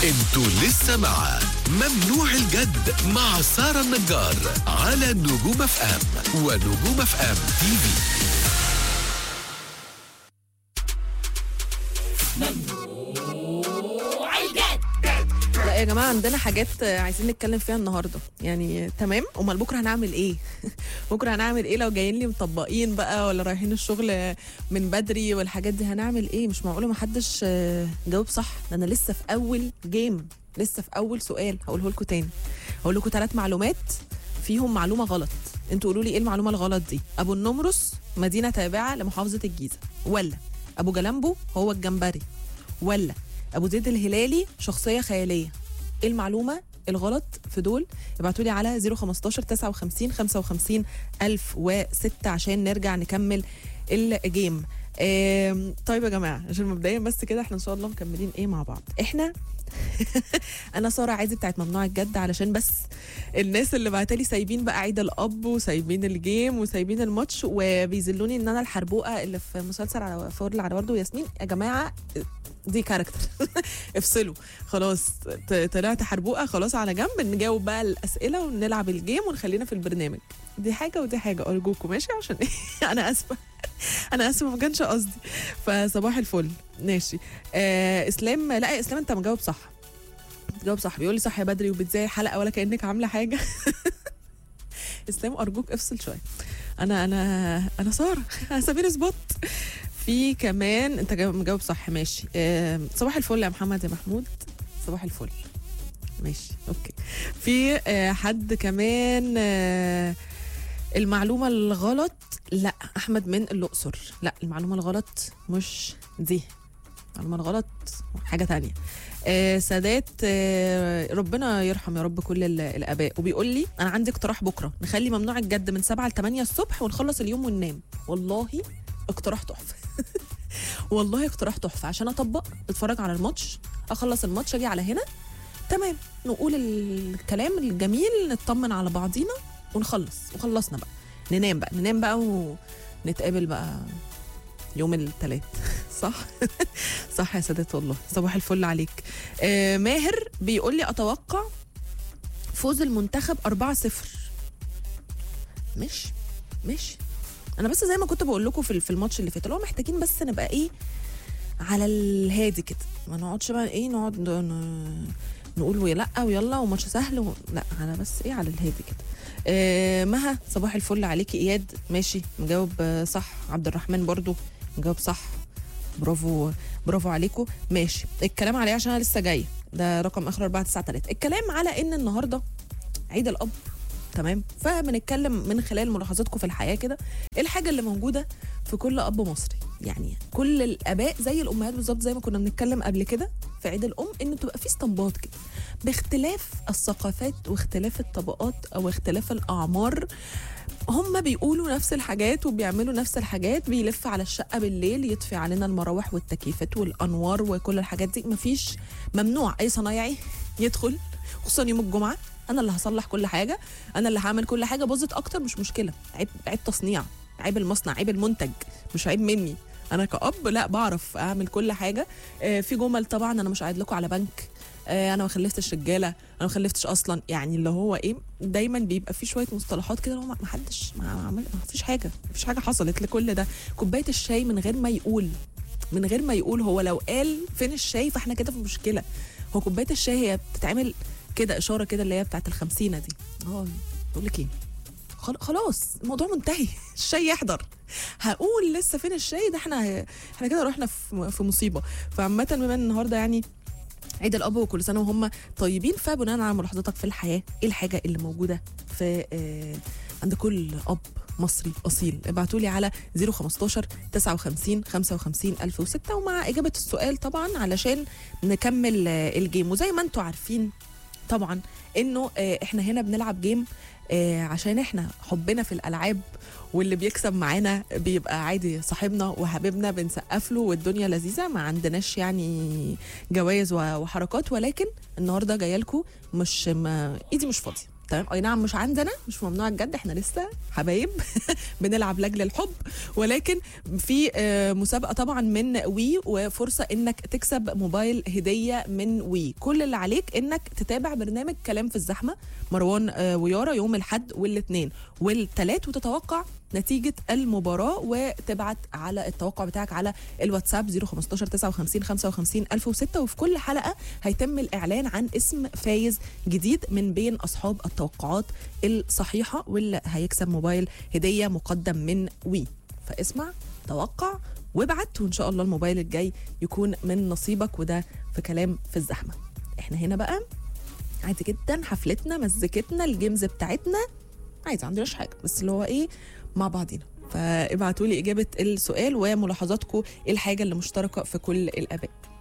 انتوا لسه مع ممنوع الجد مع سارة النجار على نجوم اف ام ونجوم اف ام تي في لا يا جماعه عندنا حاجات عايزين نتكلم فيها النهارده يعني تمام امال بكره هنعمل ايه بكره هنعمل ايه لو جايين لي مطبقين بقى ولا رايحين الشغل من بدري والحاجات دي هنعمل ايه مش معقوله ما حدش آه، جاوب صح ده انا لسه في اول جيم لسه في اول سؤال هقوله لكم تاني هقول لكم ثلاث معلومات فيهم معلومه غلط انتوا قولوا لي ايه المعلومه الغلط دي ابو النمرس مدينه تابعه لمحافظه الجيزه ولا ابو جلامبو هو الجمبري ولا ابو زيد الهلالي شخصيه خياليه ايه المعلومه الغلط في دول ابعتوا لي على 015 59 55 1006 عشان نرجع نكمل الجيم آم، طيب يا جماعه عشان مبدئيا بس كده احنا ان شاء الله مكملين ايه مع بعض احنا انا ساره عايزه بتاعت ممنوع الجد علشان بس الناس اللي بعتلي سايبين بقى عيد الاب وسايبين الجيم وسايبين الماتش وبيذلوني ان انا الحربوقه اللي في مسلسل على فور على ورده وياسمين يا جماعه دي كاركتر افصلوا خلاص ط- طلعت حربوقه خلاص على جنب نجاوب بقى الاسئله ونلعب الجيم ونخلينا في البرنامج دي حاجه ودي حاجه ارجوكم ماشي عشان إيه؟ انا اسفه انا اسفه ما كانش قصدي فصباح الفل ماشي آه اسلام لا يا اسلام انت مجاوب صح جاوب صح بيقول لي صح يا بدري وبتذاعي حلقه ولا كانك عامله حاجه اسلام ارجوك افصل شويه انا انا انا ساره انا سمير سبوت في كمان انت جاوب- مجاوب صح ماشي آه صباح الفل يا محمد يا محمود صباح الفل ماشي اوكي في آه حد كمان آه المعلومة الغلط لا أحمد من الأقصر لا المعلومة الغلط مش دي المعلومة الغلط حاجة تانية آه سادات آه ربنا يرحم يا رب كل ال- الآباء وبيقول لي أنا عندي اقتراح بكرة نخلي ممنوع الجد من 7 ل 8 الصبح ونخلص اليوم وننام والله اقتراح تحفة والله اقتراح تحفة عشان أطبق أتفرج على الماتش أخلص الماتش أجي على هنا تمام نقول الكلام الجميل نطمن على بعضينا ونخلص وخلصنا بقى ننام بقى ننام بقى ونتقابل بقى يوم الثلاث صح صح يا سادات والله صباح الفل عليك آه ماهر بيقول لي اتوقع فوز المنتخب 4-0 مش مش انا بس زي ما كنت بقول لكم في في الماتش اللي فات اللي هو محتاجين بس نبقى ايه على الهادي كده ما نقعدش بقى ايه نقعد ن- نقول ويا لا ويلا وماتش سهل و... لا انا بس ايه على الهادي كده آه مها صباح الفل عليكي اياد ماشي مجاوب آه، صح عبد الرحمن برضو مجاوب صح برافو برافو عليكم ماشي الكلام عليه عشان انا لسه جاي ده رقم اخر 493 الكلام على ان النهارده عيد الاب تمام فبنتكلم من خلال ملاحظاتكم في الحياه كده ايه الحاجه اللي موجوده في كل اب مصري يعني كل الاباء زي الامهات بالظبط زي ما كنا بنتكلم قبل كده في عيد الام انه تبقى في اسطمبات كده باختلاف الثقافات واختلاف الطبقات او اختلاف الاعمار هم بيقولوا نفس الحاجات وبيعملوا نفس الحاجات بيلف على الشقه بالليل يطفي علينا المراوح والتكييفات والانوار وكل الحاجات دي مفيش ممنوع اي صنايعي يدخل خصوصا يوم الجمعه انا اللي هصلح كل حاجه انا اللي هعمل كل حاجه باظت اكتر مش مشكله عيب عيب تصنيع عيب المصنع عيب المنتج مش عيب مني انا كأب لا بعرف اعمل كل حاجه آه، في جمل طبعا انا مش قاعد لكم على بنك آه، انا ما خلفتش رجاله انا ما خلفتش اصلا يعني اللي هو ايه دايما بيبقى في شويه مصطلحات كده اللي هو ما حدش ما عمل ما فيش حاجه ما فيش حاجه حصلت لكل ده كوبايه الشاي من غير ما يقول من غير ما يقول هو لو قال فين الشاي فاحنا كده في مشكله هو كوبايه الشاي هي بتتعمل كده اشاره كده اللي هي بتاعت الخمسينه دي اه بقول لك ايه خل- خلاص الموضوع منتهي الشاي يحضر هقول لسه فين الشاي ده احنا احنا كده رحنا في في مصيبه فعامه بما ان النهارده يعني عيد الاب وكل سنه وهم طيبين فبناء على ملاحظاتك في الحياه ايه الحاجه اللي موجوده في آه عند كل اب مصري اصيل ابعتوا لي على 015 59 55 1006 ومع اجابه السؤال طبعا علشان نكمل آه، الجيم وزي ما انتم عارفين طبعا انه آه، احنا هنا بنلعب جيم آه، عشان احنا حبنا في الالعاب واللي بيكسب معانا بيبقى عادي صاحبنا وحبيبنا بنسقف له والدنيا لذيذه ما عندناش يعني جوائز و- وحركات ولكن النهارده جايه لكم مش ما ايدي مش فاضيه تمام اي نعم مش عندنا مش ممنوع الجد احنا لسه حبايب بنلعب لاجل الحب ولكن في آه، مسابقه طبعا من وي وفرصه انك تكسب موبايل هديه من وي كل اللي عليك انك تتابع برنامج كلام في الزحمه مروان آه، ويارا يوم الاحد والاثنين والثلاث وتتوقع نتيجة المباراة وتبعت على التوقع بتاعك على الواتساب 015 59 55 1006 وفي كل حلقة هيتم الإعلان عن اسم فايز جديد من بين أصحاب التوقعات الصحيحة واللي هيكسب موبايل هدية مقدم من وي فاسمع توقع وابعت وإن شاء الله الموبايل الجاي يكون من نصيبك وده في كلام في الزحمة احنا هنا بقى عادي جدا حفلتنا مزيكتنا الجيمز بتاعتنا عايز عندناش حاجه بس اللي هو ايه مع بعضينا فابعتوا لي اجابه السؤال وملاحظاتكم ايه الحاجه اللي مشتركه في كل الاباء